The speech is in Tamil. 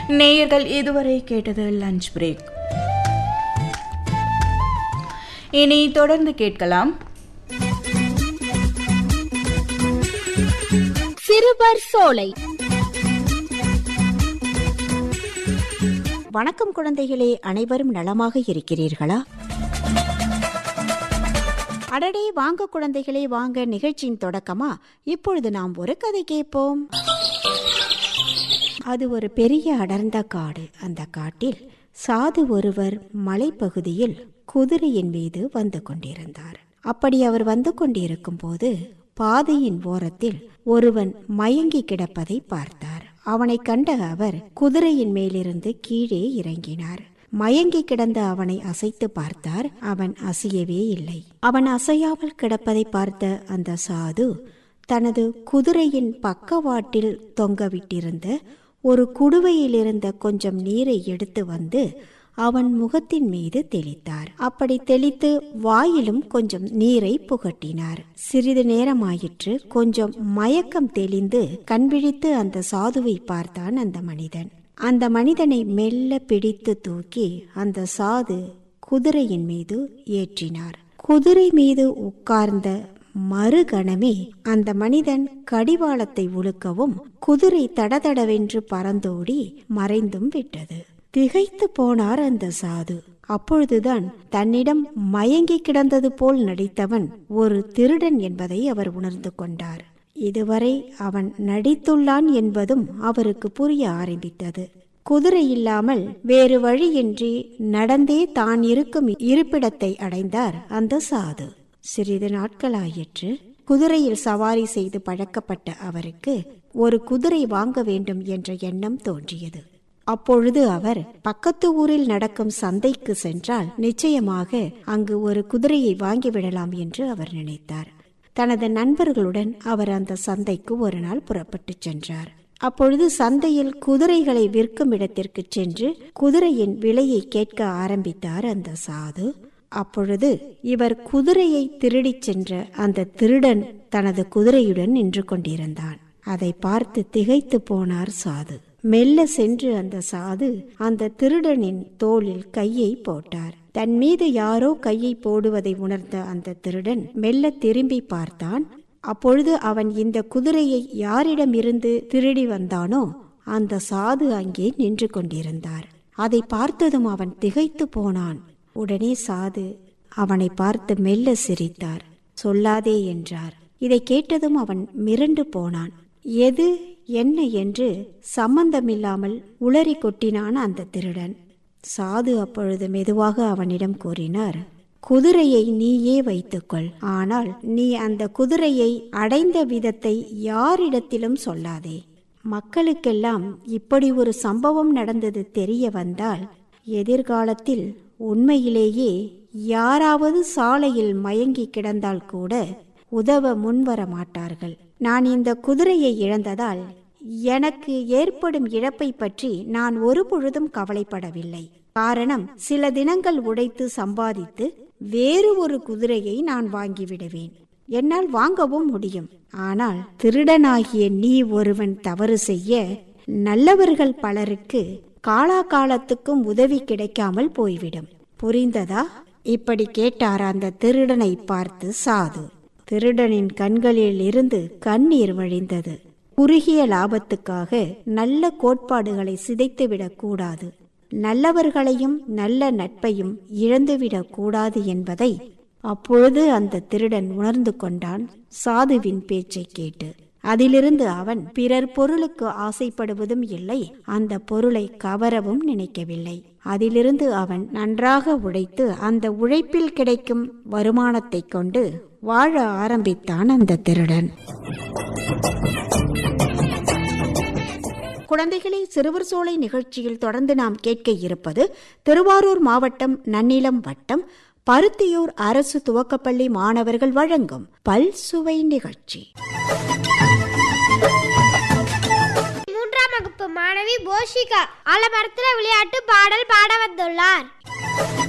நேயர்கள் இதுவரை கேட்டது லஞ்ச் பிரேக் இனி தொடர்ந்து கேட்கலாம் சிறுவர் சோலை வணக்கம் குழந்தைகளே அனைவரும் நலமாக இருக்கிறீர்களா அடடே வாங்க குழந்தைகளே வாங்க நிகழ்ச்சியின் தொடக்கமா இப்பொழுது நாம் ஒரு கதை கேட்போம் அது ஒரு பெரிய அடர்ந்த காடு அந்த காட்டில் சாது ஒருவர் மலைப்பகுதியில் குதிரையின் மீது வந்து கொண்டிருந்தார் அப்படி அவர் வந்து கொண்டிருக்கும் போது பாதையின் ஓரத்தில் ஒருவன் மயங்கி கிடப்பதை பார்த்தார் அவனை கண்ட அவர் குதிரையின் மேலிருந்து கீழே இறங்கினார் மயங்கி கிடந்த அவனை அசைத்து பார்த்தார் அவன் அசையவே இல்லை அவன் அசையாமல் கிடப்பதை பார்த்த அந்த சாது தனது குதிரையின் பக்கவாட்டில் தொங்கவிட்டிருந்த ஒரு குடுவையில் இருந்த கொஞ்சம் நீரை எடுத்து வந்து அவன் முகத்தின் மீது தெளித்தார் அப்படி தெளித்து வாயிலும் கொஞ்சம் நீரை புகட்டினார் சிறிது நேரமாயிற்று கொஞ்சம் மயக்கம் தெளிந்து கண்விழித்து அந்த சாதுவை பார்த்தான் அந்த மனிதன் அந்த மனிதனை மெல்ல பிடித்து தூக்கி அந்த சாது குதிரையின் மீது ஏற்றினார் குதிரை மீது உட்கார்ந்த மறுகணமே அந்த மனிதன் கடிவாளத்தை உழுக்கவும் குதிரை தடதடவென்று பறந்தோடி மறைந்தும் விட்டது திகைத்து போனார் அந்த சாது அப்பொழுதுதான் தன்னிடம் மயங்கி கிடந்தது போல் நடித்தவன் ஒரு திருடன் என்பதை அவர் உணர்ந்து கொண்டார் இதுவரை அவன் நடித்துள்ளான் என்பதும் அவருக்கு புரிய ஆரம்பித்தது குதிரை இல்லாமல் வேறு வழியின்றி நடந்தே தான் இருக்கும் இருப்பிடத்தை அடைந்தார் அந்த சாது சிறிது நாட்களாயிற்று குதிரையில் சவாரி செய்து பழக்கப்பட்ட அவருக்கு ஒரு குதிரை வாங்க வேண்டும் என்ற எண்ணம் தோன்றியது அப்பொழுது அவர் பக்கத்து ஊரில் நடக்கும் சந்தைக்கு சென்றால் நிச்சயமாக அங்கு ஒரு குதிரையை வாங்கிவிடலாம் என்று அவர் நினைத்தார் தனது நண்பர்களுடன் அவர் அந்த சந்தைக்கு ஒரு நாள் புறப்பட்டு சென்றார் அப்பொழுது சந்தையில் குதிரைகளை விற்கும் இடத்திற்கு சென்று குதிரையின் விலையை கேட்க ஆரம்பித்தார் அந்த சாது அப்பொழுது இவர் குதிரையை திருடிச் சென்ற அந்த திருடன் தனது குதிரையுடன் நின்று கொண்டிருந்தான் அதை பார்த்து திகைத்து போனார் சாது மெல்ல சென்று அந்த சாது அந்த திருடனின் தோளில் கையை போட்டார் தன் மீது யாரோ கையை போடுவதை உணர்ந்த அந்த திருடன் மெல்ல திரும்பி பார்த்தான் அப்பொழுது அவன் இந்த குதிரையை யாரிடமிருந்து திருடி வந்தானோ அந்த சாது அங்கே நின்று கொண்டிருந்தார் அதை பார்த்ததும் அவன் திகைத்து போனான் உடனே சாது அவனை பார்த்து மெல்ல சிரித்தார் சொல்லாதே என்றார் இதை கேட்டதும் அவன் மிரண்டு போனான் எது என்ன என்று சம்பந்தமில்லாமல் உளறி கொட்டினான் அந்த திருடன் சாது அப்பொழுது மெதுவாக அவனிடம் கூறினார் குதிரையை நீயே வைத்துக்கொள் ஆனால் நீ அந்த குதிரையை அடைந்த விதத்தை யாரிடத்திலும் சொல்லாதே மக்களுக்கெல்லாம் இப்படி ஒரு சம்பவம் நடந்தது தெரிய வந்தால் எதிர்காலத்தில் உண்மையிலேயே யாராவது சாலையில் மயங்கி கிடந்தால் கூட உதவ முன்வர மாட்டார்கள் நான் இந்த குதிரையை இழந்ததால் எனக்கு ஏற்படும் இழப்பை பற்றி நான் ஒரு பொழுதும் கவலைப்படவில்லை காரணம் சில தினங்கள் உடைத்து சம்பாதித்து வேறு ஒரு குதிரையை நான் வாங்கிவிடுவேன் என்னால் வாங்கவும் முடியும் ஆனால் திருடனாகிய நீ ஒருவன் தவறு செய்ய நல்லவர்கள் பலருக்கு காலாகாலத்துக்கும் உதவி கிடைக்காமல் போய்விடும் புரிந்ததா இப்படி கேட்டார் அந்த திருடனை பார்த்து சாது திருடனின் கண்களில் இருந்து கண்ணீர் வழிந்தது குறுகிய லாபத்துக்காக நல்ல கோட்பாடுகளை சிதைத்துவிடக் கூடாது நல்லவர்களையும் நல்ல நட்பையும் இழந்துவிடக் கூடாது என்பதை அப்பொழுது அந்த திருடன் உணர்ந்து கொண்டான் சாதுவின் பேச்சை கேட்டு அதிலிருந்து அவன் பிறர் பொருளுக்கு ஆசைப்படுவதும் இல்லை அந்த பொருளை கவரவும் நினைக்கவில்லை அதிலிருந்து அவன் நன்றாக உழைத்து அந்த உழைப்பில் கிடைக்கும் வருமானத்தை கொண்டு வாழ ஆரம்பித்தான் அந்த திருடன் குழந்தைகளே சிறுவர் சோலை நிகழ்ச்சியில் தொடர்ந்து நாம் கேட்க இருப்பது திருவாரூர் மாவட்டம் நன்னிலம் வட்டம் பருத்தியூர் அரசு துவக்கப்பள்ளி மாணவர்கள் வழங்கும் பல் சுவை நிகழ்ச்சி மூன்றாம் வகுப்பு மாணவி போஷிகா ஆலமரத்துல விளையாட்டு பாடல் பாட வந்துள்ளார்